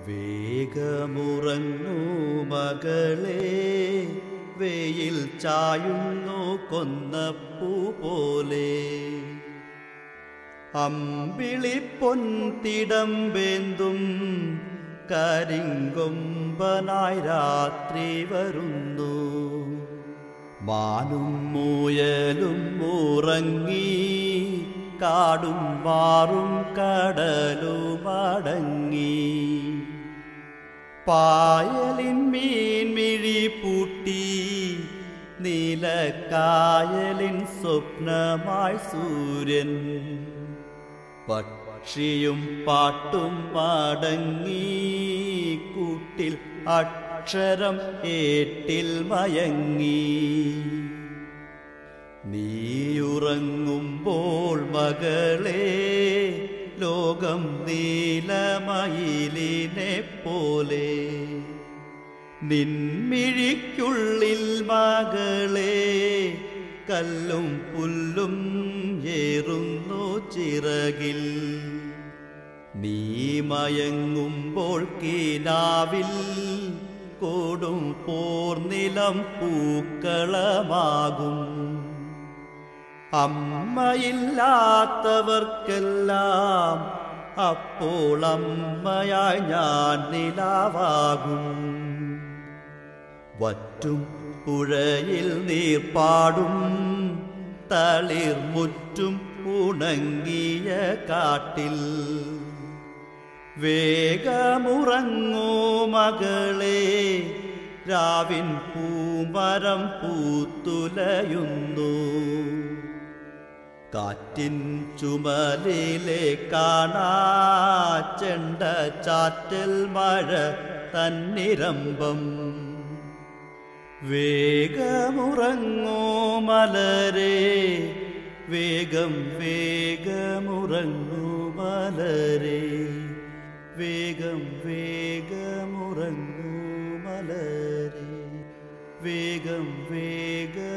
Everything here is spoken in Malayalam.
വേഗമുറങ്ങൂ മകളെ വെയിൽ ചായുന്നു കൊന്നപ്പൂ പോലെ അമ്പിളി പൊൻതിടമ്പേന്തും കരിങ്കൊമ്പനായി രാത്രി വരുന്നു മാനും മുയലും ഉറങ്ങി കാടും മാറും കടലും അടങ്ങി പായലിൻ മീൻമിഴി പൂട്ടി നീലക്കായലിൻ സ്വപ്നമായി സൂര്യൻ പക്ഷിയും പാട്ടും അടങ്ങി കൂട്ടിൽ അക്ഷരം ഏട്ടിൽ മയങ്ങി നീയുറങ്ങുമ്പോൾ മകളെ ലോകം നീലമയിലിനെ പോലെ നിൻമിഴിക്കുള്ളിൽ മകളെ കല്ലും പുല്ലും ഏറുന്നു ചിറകിൽ നീ മയങ്ങുമ്പോൾ കീനാവിൽ കൂടും പോർനിലം പൂക്കളമാകും അമ്മയില്ലാത്തവർക്കെല്ലാം അപ്പോൾ അമ്മയായി ഞാൻ നിലാവാകും വറ്റും പുഴയിൽ നീർപ്പാടും തളിർ മുറ്റും ഉണങ്ങിയ കാട്ടിൽ വേഗമുറങ്ങൂ മകളെ രാവിൻ പൂമരം പൂത്തുലയുന്നു കാറ്റിൻ ചുമലിലെ കാണാ ചെണ്ട ചാറ്റൽ മഴ തന്നിരമ്പം വേഗമുറങ്ങൂ മലരെ വേഗം വേഗമുറങ്ങൂ മലരെ വേഗം വേഗമുറങ്ങൂ മലരെ വേഗം വേഗം